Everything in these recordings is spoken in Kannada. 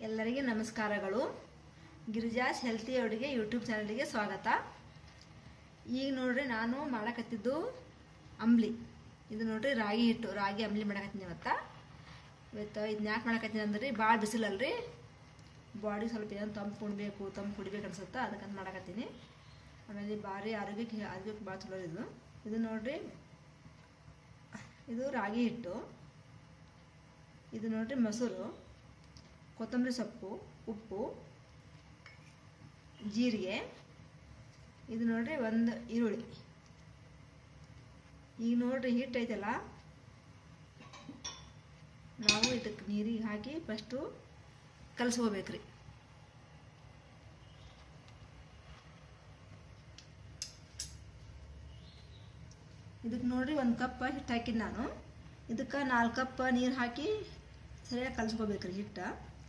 ಎಲ್ಲರಿಗೆ ನಮಸ್ಕಾರಗಳು ಗಿರಿಜಾಸ್ ಹೆಲ್ತಿ ಅಡುಗೆ ಯೂಟ್ಯೂಬ್ ಚಾನಲ್ಗೆ ಸ್ವಾಗತ ಈಗ ನೋಡ್ರಿ ನಾನು ಮಾಡಕತ್ತಿದ್ದು ಅಂಬ್ಲಿ ಇದು ನೋಡ್ರಿ ರಾಗಿ ಹಿಟ್ಟು ರಾಗಿ ಅಂಬ್ಲಿ ಮಾಡಕತ್ತೀನಿ ಇವತ್ತ ಇವತ್ತು ಇದನ್ನ ಯಾಕೆ ಮಾಡಕತ್ತೀನಿ ಅಂದ್ರೆ ಭಾಳ ಬಿಸಿಲಲ್ರಿ ಬಾಡಿ ಸ್ವಲ್ಪ ಏನೋ ತಂಪು ಕುಡ್ಬೇಕು ತಂಪು ಕುಡಿಬೇಕು ಅನ್ಸುತ್ತೆ ಅದಕ್ಕಂತ ಮಾಡಕತ್ತೀನಿ ಆಮೇಲೆ ಭಾರಿ ಆರೋಗ್ಯಕ್ಕೆ ಆರೋಗ್ಯಕ್ಕೆ ಭಾಳ ಚಲೋ ಇದು ಇದು ನೋಡ್ರಿ ಇದು ರಾಗಿ ಹಿಟ್ಟು ಇದು ನೋಡ್ರಿ ಮೊಸರು ಕೊತ್ತಂಬರಿ ಸೊಪ್ಪು ಉಪ್ಪು ಜೀರಿಗೆ ಇದು ನೋಡ್ರಿ ಒಂದು ಈರುಳ್ಳಿ ಈಗ ನೋಡ್ರಿ ಹಿಟ್ಟು ಐತಲ್ಲ ನಾವು ಇದಕ್ಕೆ ನೀರಿಗೆ ಹಾಕಿ ಫಸ್ಟು ಕಲಸ್ಕೋಬೇಕ್ರಿ ಇದಕ್ಕೆ ನೋಡ್ರಿ ಒಂದು ಕಪ್ ಹಿಟ್ಟು ಹಾಕಿದ್ದು ನಾನು ಇದಕ್ಕೆ ನಾಲ್ಕು ಕಪ್ ನೀರು ಹಾಕಿ ಸರಿಯಾಗಿ ಕಲಿಸ್ಕೋಬೇಕ್ರಿ ಹಿಟ್ಟು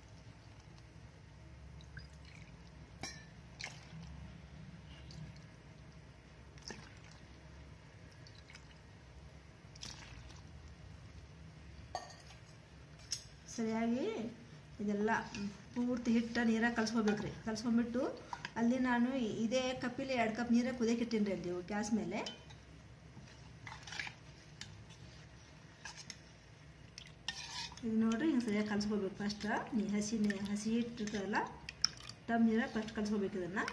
ಸರಿಯಾಗಿ ಇದೆಲ್ಲ ಪೂರ್ತಿ ಹಿಟ್ಟು ನೀರಾಗ ಕಲ್ಸ್ಕೊಬೇಕ್ರಿ ಕಲ್ಸ್ಕೊಂಬಿಟ್ಟು ಅಲ್ಲಿ ನಾನು ಇದೇ ಕಪ್ಪಿಲಿ ಎರಡು ಕಪ್ ನೀರಾಗ ಕುದಿಯಕ್ಕೆ ಇಟ್ಟೀನಿ ರೀ ಅಲ್ಲಿ ಗ್ಯಾಸ್ ಮೇಲೆ ಇದು ನೋಡ್ರಿ ಹಿಂಗೆ ಸರಿಯಾಗಿ ಕಲ್ಸ್ಕೋಬೇಕು ಫಸ್ಟ್ ನೀ ಹಸಿ ನೀ ಹಸಿ ಹಿಟ್ಟಿರ್ತದಲ್ಲ ಟಮ್ ನೀರಾಗ ಫಸ್ಟ್ ಕಲ್ಸ್ಕೋಬೇಕು ಇದನ್ನು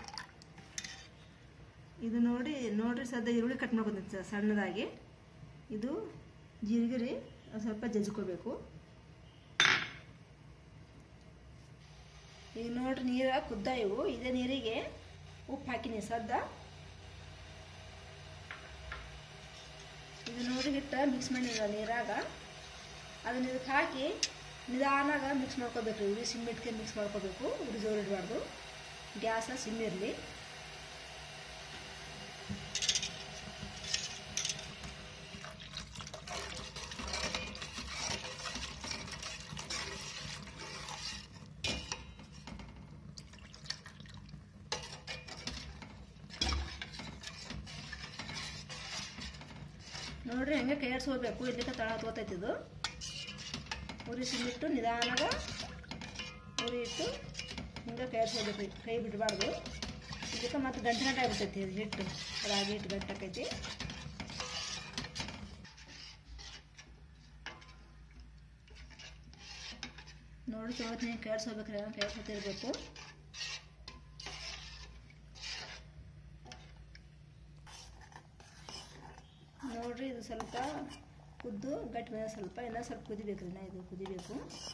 ಇದು ನೋಡಿ ನೋಡ್ರಿ ಸದ್ಯ ಈರುಳ್ಳಿ ಕಟ್ ಮಾಡ್ಕೊತೀನಿ ಸಣ್ಣದಾಗಿ ಇದು ಜೀರಿಗೆ ರೀ ಸ್ವಲ್ಪ ಜಜ್ಕೋಬೇಕು ಈಗ ನೋಡ್ರಿ ನೀರ ಕುದ್ದ ಇವು ಇದೇ ನೀರಿಗೆ ಉಪ್ಪು ಹಾಕಿನಿ ಸದ್ದ ಇದು ನೋಡಿ ಹಿಟ್ಟು ಮಿಕ್ಸ್ ಮಾಡಿದ ನೀರಾಗ ಅದನ್ನ ಇದಕ್ಕೆ ಹಾಕಿ ನಿಧಾನಾಗ ಮಿಕ್ಸ್ ಮಾಡ್ಕೋಬೇಕು ಉರಿ ಸಿಮ್ಮಿಟ್ಗೆ ಮಿಕ್ಸ್ ಮಾಡ್ಕೋಬೇಕು ಉರಿ ಜೋರು ಇಡಬಾರ್ದು ಗ್ಯಾಸ ಸಿಮ್ ಇರಲಿ ನೋಡ್ರಿ ಹಂಗೆ ಕೈ ಆಡ್ಸ್ಕೋಬೇಕು ಇದಕ್ಕೆ ತಳ ಹತ್ಕೋತೈತಿ ಇದು ಉರಿ ಸಿಮ್ಮಿಟ್ಟು ನಿಧಾನಾಗ ಉರಿ ಇಟ್ಟು ಹಿಂಗೆ ಕೈ ಆಡ್ಸ್ಕೋಬೇಕು ಕೈ ಬಿಡಬಾರ್ದು ಇದಕ್ಕೆ ಮತ್ತೆ ಗಂಟೆ ಗಂಟೆ ಆಗ್ಬಿಡ್ತೈತಿ ಇದು ಹಿಟ್ಟು ರಾಗಿ ಹಿಟ್ಟು ಗಂಟೆ ಆಕೈತಿ ನೋಡಿ ಚಲೋತ್ನ ಕೈ ಆಡ್ಸ್ಕೋಬೇಕ್ರಿ ಕೈ ಆಡ್ಸ್ಕೊತಿರ್ಬೇಕು ನೋಡ್ರಿ ಇದು ಸ್ವಲ್ಪ ಕುದ್ದು ಗಟ್ಟಿ ಮೇಲೆ ಸ್ವಲ್ಪ ಎಲ್ಲ ಸ್ವಲ್ಪ ಕುದಿಬೇಕು ರೀ ಇದು ಕುದಿಬೇಕು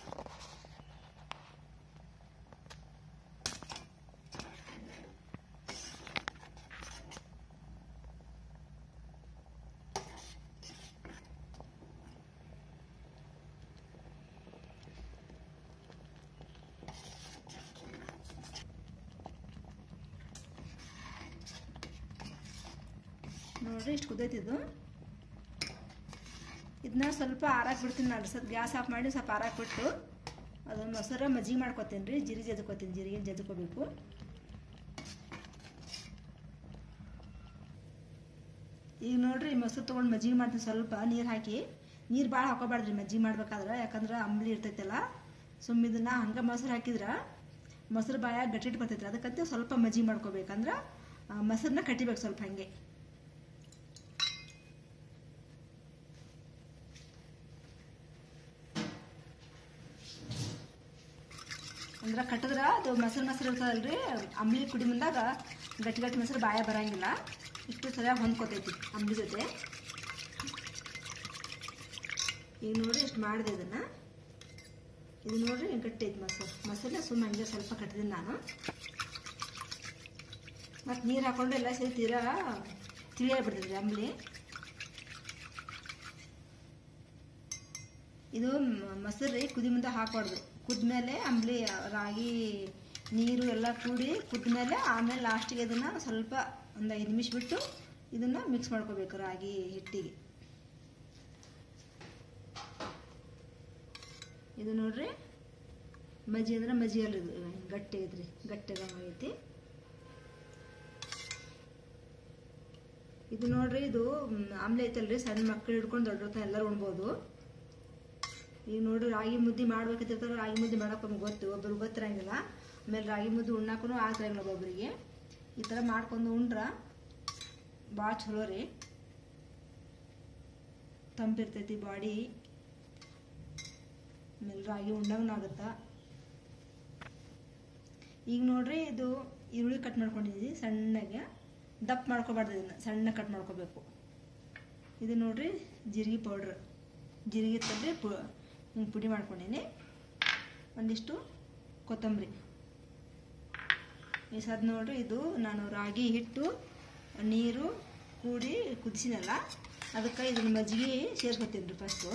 ನೋಡ್ರಿ ಇಷ್ಟು ಕುದೈತಿದ್ದು ಇದನ್ನ ಸ್ವಲ್ಪ ಆರಾಕ್ ಬಿಡ್ತೀನಿ ನಾನು ಸ್ವಲ್ಪ ಗ್ಯಾಸ್ ಆಫ್ ಮಾಡಿ ಸ್ವಲ್ಪ ಆರಾಕ್ ಬಿಟ್ಟು ಅದನ್ನು ಮೊಸರು ಮಜ್ಜಿಗೆ ಮಾಡ್ಕೊತೀನಿ ರೀ ಜೀರಿಗೆ ಜಜ್ಕೋತೀನಿ ಜೀರಿಗೆ ಜಜ್ಕೋಬೇಕು ಈಗ ನೋಡ್ರಿ ಮೊಸರು ತೊಗೊಂಡು ಮಜ್ಜಿಗೆ ಮಾಡ್ತೀನಿ ಸ್ವಲ್ಪ ನೀರು ಹಾಕಿ ನೀರು ಭಾಳ ಹಾಕೋಬಾರ್ದ್ರಿ ಮಜ್ಜಿಗೆ ಮಾಡ್ಬೇಕಾದ್ರೆ ಯಾಕಂದ್ರೆ ಅಂಬ್ಲಿ ಇರ್ತೈತಲ್ಲ ಸುಮ್ಮ ಇದನ್ನ ಹಂಗೆ ಮೊಸರು ಹಾಕಿದ್ರೆ ಮೊಸರು ಬಾಯಾಗ ಗಟ್ಟಿಟ್ಟು ಬರ್ತೈತ್ರಿ ಅದಕ್ಕಂತ ಸ್ವಲ್ಪ ಮಜ್ಜಿಗೆ ಮಾಡ್ಕೋಬೇಕಂದ್ರೆ ಮೊಸರನ್ನ ಕಟ್ಟಿಬೇಕು ಸ್ವಲ್ಪ ಹಾಗೆ ಅಂದ್ರೆ ಕಟ್ಟಿದ್ರೆ ಅದು ಮೊಸರು ಮೊಸರು ಇರ್ತದಲ್ರಿ ಅಂಬ್ಲಿ ಕುಡಿ ಮುಂದಾಗ ಗಟ್ಟಿ ಗಟ್ಟಿ ಮೊಸರು ಬಾಯ ಬರಂಗಿಲ್ಲ ಇಷ್ಟು ಸರಿಯಾಗಿ ಹೊಂದ್ಕೊತೈತಿ ಅಂಬ್ಲಿ ಜೊತೆ ಈಗ ನೋಡ್ರಿ ಇಷ್ಟು ಮಾಡಿದೆ ಇದನ್ನು ಇದು ನೋಡ್ರಿ ಗಟ್ಟಿ ಐತಿ ಮೊಸರು ಮೊಸರನ್ನ ಸುಮ್ಮನೆ ಹಂಗೆ ಸ್ವಲ್ಪ ಕಟ್ಟಿದ್ದೀನಿ ನಾನು ಮತ್ತು ನೀರು ಹಾಕೊಂಡು ಎಲ್ಲ ಸೇರಿ ತೀರಾ ತಿಳಿಯಾಗ್ಬಿಡ್ತೈತಿ ಅಂಬ್ಲಿ ಇದು ಮೊಸರು ರೀ ಕುದಿ ಮುಂದೆ ಹಾಕ್ಬಾರ್ದು ಕುದ್ಮೇಲೆ ಅಂಬ್ಲಿ ರಾಗಿ ನೀರು ಎಲ್ಲ ಕೂಡಿ ಕುದ್ಮೇಲೆ ಆಮೇಲೆ ಲಾಸ್ಟಿಗೆ ಇದನ್ನು ಸ್ವಲ್ಪ ಒಂದು ಐದು ನಿಮಿಷ ಬಿಟ್ಟು ಇದನ್ನು ಮಿಕ್ಸ್ ಮಾಡ್ಕೋಬೇಕು ರಾಗಿ ಹಿಟ್ಟಿಗೆ ಇದು ನೋಡ್ರಿ ಮಜ್ಜಿ ಅಂದ್ರೆ ಮಜ್ಜಿ ಅಲ್ಲ ಇದು ಗಟ್ಟಿ ಐತ್ರಿ ಗಟ್ಟಿ ಆಗೈತಿ ಇದು ನೋಡ್ರಿ ಇದು ಆಮ್ಲೆ ಐತಲ್ರಿ ಸಣ್ಣ ಮಕ್ಕಳು ಹಿಡ್ಕೊಂಡು ದೊಡ್ಡ ಎಲ್ಲರೂ ಉಣ್ಬೋದು ಈಗ ನೋಡ್ರಿ ರಾಗಿ ಮುದ್ದೆ ಮಾಡ್ಬೇಕಂತಿರ್ತಾರೆ ರಾಗಿ ಮುದ್ದೆ ಮಾಡೋಕೆ ನಮ್ಗೆ ಗೊತ್ತು ಒಬ್ಬರು ಗೊತ್ತಿರಂಗಿಲ್ಲ ಆಮೇಲೆ ರಾಗಿ ಮುದ್ದೆ ಉಣ್ಣಾಕೂ ಆಗ್ತಿರಂಗಿಲ್ಲ ಒಬ್ಬೊಬ್ಬರಿಗೆ ಈ ಥರ ಮಾಡ್ಕೊಂಡು ಉಂಡ್ರ ಭಾಳ ಚಲೋ ರೀ ತಂಪಿರ್ತೈತಿ ಬಾಡಿ ಆಮೇಲೆ ರಾಗಿ ಉಂಡಂಗೂ ಆಗುತ್ತಾ ಈಗ ನೋಡ್ರಿ ಇದು ಈರುಳ್ಳಿ ಕಟ್ ಮಾಡ್ಕೊಂಡಿದ್ದೀವಿ ಸಣ್ಣಗೆ ದಪ್ಪ ಮಾಡ್ಕೋಬಾರ್ದು ಇದನ್ನು ಸಣ್ಣ ಕಟ್ ಮಾಡ್ಕೋಬೇಕು ಇದು ನೋಡ್ರಿ ಜೀರಿಗೆ ಪೌಡ್ರ್ ಜೀರಿಗೆ ತಂದು ಪು ಹಿಂಗೆ ಪುಡಿ ಮಾಡ್ಕೊಂಡೀನಿ ಒಂದಿಷ್ಟು ಕೊತ್ತಂಬರಿ ಈ ಸದ್ ನೋಡ್ರಿ ಇದು ನಾನು ರಾಗಿ ಹಿಟ್ಟು ನೀರು ಕೂಡಿ ಕುದಿಸಿನಲ್ಲ ಅದಕ್ಕೆ ಇದನ್ನ ಮಜ್ಜಿಗೆ ಸೇರ್ಸ್ಕೊತೀನಿ ರೀ ಫಸ್ಟು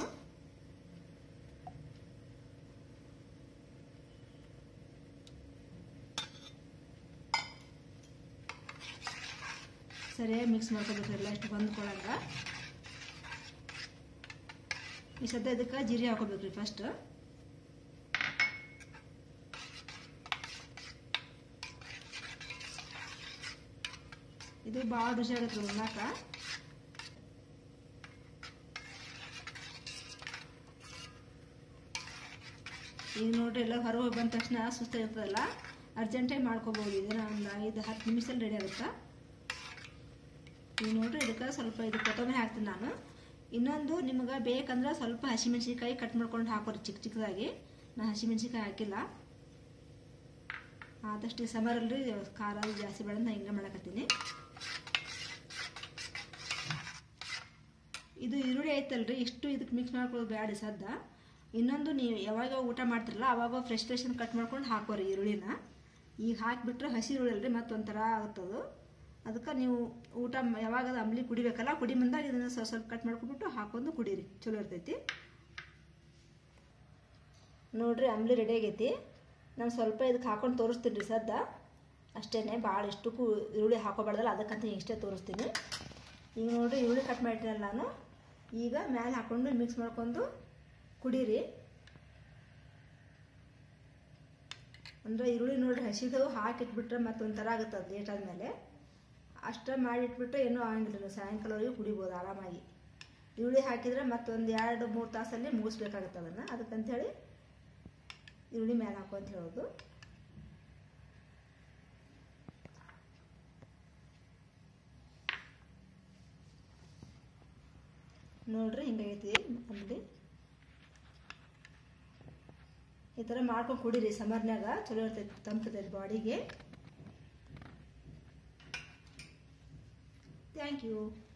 ಸರಿಯಾಗಿ ಮಿಕ್ಸ್ ಮಾಡ್ಕೋಬೇಕು ಎಲ್ಲ ಇಷ್ಟು ಹೊಂದ್ಕೊಳಂಗ ಈ ಸದ್ಯ ಇದಕ್ಕೆ ಜೀರಿಗೆ ಹಾಕೋಬೇಕು ರೀ ಫಸ್ಟ್ ಇದು ಭಾಳ ರುಚಿ ಆಗತ್ತೆ ಉಣ್ಣಾಕ ಈಗ ನೋಡ್ರಿ ಎಲ್ಲ ಹೊರಗೆ ಹೋಗಿ ಬಂದ ತಕ್ಷಣ ಸುಸ್ತ ಇರ್ತದಲ್ಲ ಅರ್ಜೆಂಟಾಗಿ ಮಾಡ್ಕೋಬೋದು ಇದನ್ನ ಒಂದು ಐದು ಹತ್ತು ನಿಮಿಷದಲ್ಲಿ ರೆಡಿ ಆಗುತ್ತಾ ಈಗ ನೋಡ್ರಿ ಇದಕ್ಕೆ ಸ್ವಲ್ಪ ಇದು ಕೊತ್ತಂಬರಿ ಹಾಕ್ತೀನಿ ನಾನು ಇನ್ನೊಂದು ನಿಮ್ಗೆ ಬೇಕಂದ್ರೆ ಸ್ವಲ್ಪ ಹಸಿಮೆಣ್ಸಿನ್ಕಾಯಿ ಕಟ್ ಮಾಡ್ಕೊಂಡು ಹಾಕೋರಿ ಚಿಕ್ಕ ಚಿಕ್ಕದಾಗಿ ನಾನು ಹಸಿಮೆಣ್ಸಿನ್ಕಾಯಿ ಹಾಕಿಲ್ಲ ಆದಷ್ಟು ಸಮರಲ್ಲಿ ಖಾರ ಜಾಸ್ತಿ ಬೇಡ ನಾನು ಹಿಂಗೆ ಮಾಡಕತ್ತೀನಿ ಇದು ಈರುಳ್ಳಿ ಐತಲ್ರಿ ಇಷ್ಟು ಇದಕ್ಕೆ ಮಿಕ್ಸ್ ಮಾಡ್ಕೊಳ್ಳೋದು ಬೇಡ ಸದ್ದ ಇನ್ನೊಂದು ನೀವು ಯಾವಾಗ ಊಟ ಮಾಡ್ತಿರಲ್ಲ ಅವಾಗ ಫ್ರೆಶ್ ಫ್ರೆಶ್ ಕಟ್ ಮಾಡ್ಕೊಂಡು ಹಾಕೋರಿ ಈರುಳ್ಳಿನ ಈಗ ಹಾಕಿಬಿಟ್ರೆ ಹಸಿ ಈರುಳ್ಳಿ ಅಲ್ರಿ ಮತ್ತೆ ಒಂಥರ ಆಗುತ್ತದು ಅದಕ್ಕೆ ನೀವು ಊಟ ಮ- ಯಾವಾಗ ಅದು ಅಂಬ್ಲಿ ಕುಡಿಬೇಕಲ್ಲ ಕುಡಿ ಮುಂದಾಗ ಇದನ್ನು ಸ್ವಲ್ಪ ಸ್ವಲ್ಪ ಕಟ್ ಮಾಡ್ಕೊಬಿಟ್ಟು ಹಾಕೊಂಡು ಕುಡೀರಿ ಚಲೋ ಇರ್ತೈತಿ ನೋಡ್ರಿ ಅಂಬ್ಲಿ ರೆಡಿ ಆಗೈತಿ ನಾನು ಸ್ವಲ್ಪ ಇದಕ್ಕೆ ಹಾಕೊಂಡು ತೋರಿಸ್ತೀನಿ ರೀ ಸದ್ದ ಅಷ್ಟೇ ಭಾಳ ಇಷ್ಟಕ್ಕೂ ಈರುಳ್ಳಿ ಹಾಕೋಬಾರ್ದಲ್ಲ ಅದಕ್ಕಂತ ಇಷ್ಟೇ ತೋರಿಸ್ತೀನಿ ಈಗ ನೋಡ್ರಿ ಈರುಳ್ಳಿ ಕಟ್ ಮಾಡಿಟ್ಟಿನಲ್ಲ ನಾನು ಈಗ ಮ್ಯಾಲೆ ಹಾಕೊಂಡು ಮಿಕ್ಸ್ ಮಾಡ್ಕೊಂಡು ಕುಡೀರಿ ಅಂದರೆ ಈರುಳ್ಳಿ ನೋಡ್ರಿ ಹಸಿದವು ಹಾಕಿಟ್ಬಿಟ್ರೆ ಮತ್ತೆ ಒಂಥರ ಆಗುತ್ತೆ ಅದು ಲೇಟ್ ಆದಮೇಲೆ ಅಷ್ಟೇ ಮಾಡಿಟ್ಬಿಟ್ರೆ ಏನೂ ಆಗಂಗಿಲ್ಲ ಸಾಯಂಕಾಲವರೆಗೆ ಕುಡಿಬೋದು ಆರಾಮಾಗಿ ಈರುಳ್ಳಿ ಹಾಕಿದರೆ ಮತ್ತೊಂದು ಎರಡು ಮೂರು ತಾಸಲ್ಲಿ ಮುಗಿಸ್ಬೇಕಾಗತ್ತೆ ಅದನ್ನು ಅದಕ್ಕಂಥೇಳಿ ಈರುಳ್ಳಿ ಮೇಲೆ ಹಾಕು ಅಂತ ಹೇಳೋದು ನೋಡ್ರಿ ಹಿಂಗೈತಿ ಅಂಗಡಿ ಈ ಥರ ಮಾಡ್ಕೊಂಡು ಕುಡೀರಿ ಸಮರ್ನ್ಯಾಗ ಚಲೋ ಇರ್ತೈತಿ ತಂಪಿರ್ತೈತಿ ಬಾಡಿಗೆ ಥ್ಯಾಂಕ್ ಯು